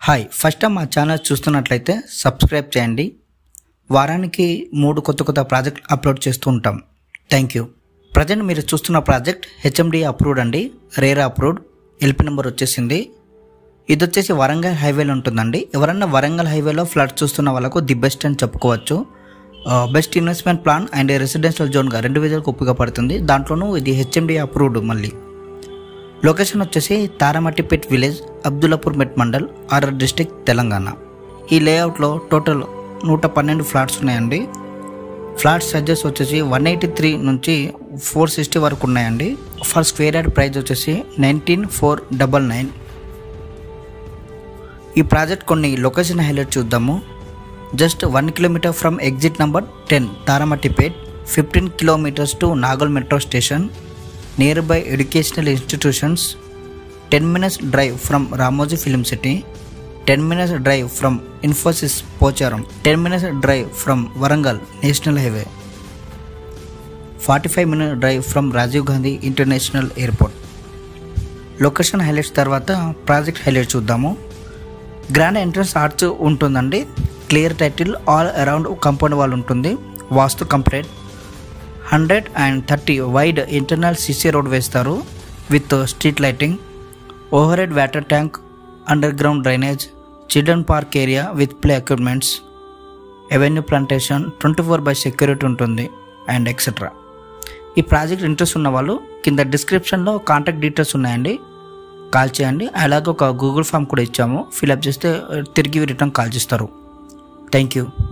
hi first time మా channel చూస్తున్నట్లయితే subscribe చేయండి వారానికి మూడు కొత్త కొత్త ప్రాజెక్ట్ అప్లోడ్ చేస్తూ ఉంటాం థ్యాంక్ యూ ప్రజెంట్ మీరు చూస్తున్న ప్రాజెక్ట్ హెచ్ఎండి అప్రూవ్డ్ అండి రేరా అప్రూవ్డ్ ఎల్పి నెంబర్ వచ్చేసింది ఇది వచ్చేసి వరంగల్ హైవేలో ఉంటుందండి ఎవరన్నా వరంగల్ హైవేలో ఫ్లడ్ చూస్తున్న వాళ్ళకు ది బెస్ట్ అని చెప్పుకోవచ్చు best investment plan and residential జోన్గా రెండు విధాలకు ఉపయోగపడుతుంది దాంట్లోనూ ఇది హెచ్ఎండి అప్రూవ్డ్ మళ్ళీ లొకేషన్ వచ్చేసి Taramatipet village Abdullapurmet mandal RR district Telangana ఈ లేఅవుట్లో టోటల్ నూట పన్నెండు ఫ్లాట్స్ ఉన్నాయండి ఫ్లాట్ సైజెస్ వచ్చేసి వన్ ఎయిటీ త్రీ నుంచి ఫోర్ సిక్స్టీ వరకు ఉన్నాయండి ఫర్ స్క్వేర్ యార్డ్ ప్రైస్ వచ్చేసి నైన్టీన్ ఫోర్ డబల్ నైన్ ఈ ప్రాజెక్ట్ కొన్ని లొకేషన్ హైలైట్ చూద్దాము just one kilometre from exit number ten Taramatipet fifteen kilometres to Nagole metro station near by educational institutions ten minutes drive from Ramoji film city ten minutes drive from Infosys Pocharam ten minutes drive from Warangal national highway forty five minute drive from Rajiv Gandhi international airport location highlights తర్వాత project highlight చూద్దాము grand entrance arch ఉంటుందండి clear title all around compound wall ఉంటుంది vastu complete hundred and thirty wide internal CC road వేస్తారు with street lighting overhead water tank underground drainage children park area with play equipments avenue plantation twenty four by security ఉంటుంది and etcetera ఈ project interest ఉన్న వాళ్ళు కింద డిస్క్రిప్షన్లో contact details ఉన్నాయండి call చేయండి అలాగే ఒక గూగుల్ ఫామ్ కూడా ఇచ్చాము ఫిలప్ చేస్తే తిరిగి రిటర్న్ కాల్ చేస్తారు థ్యాంక్ యూ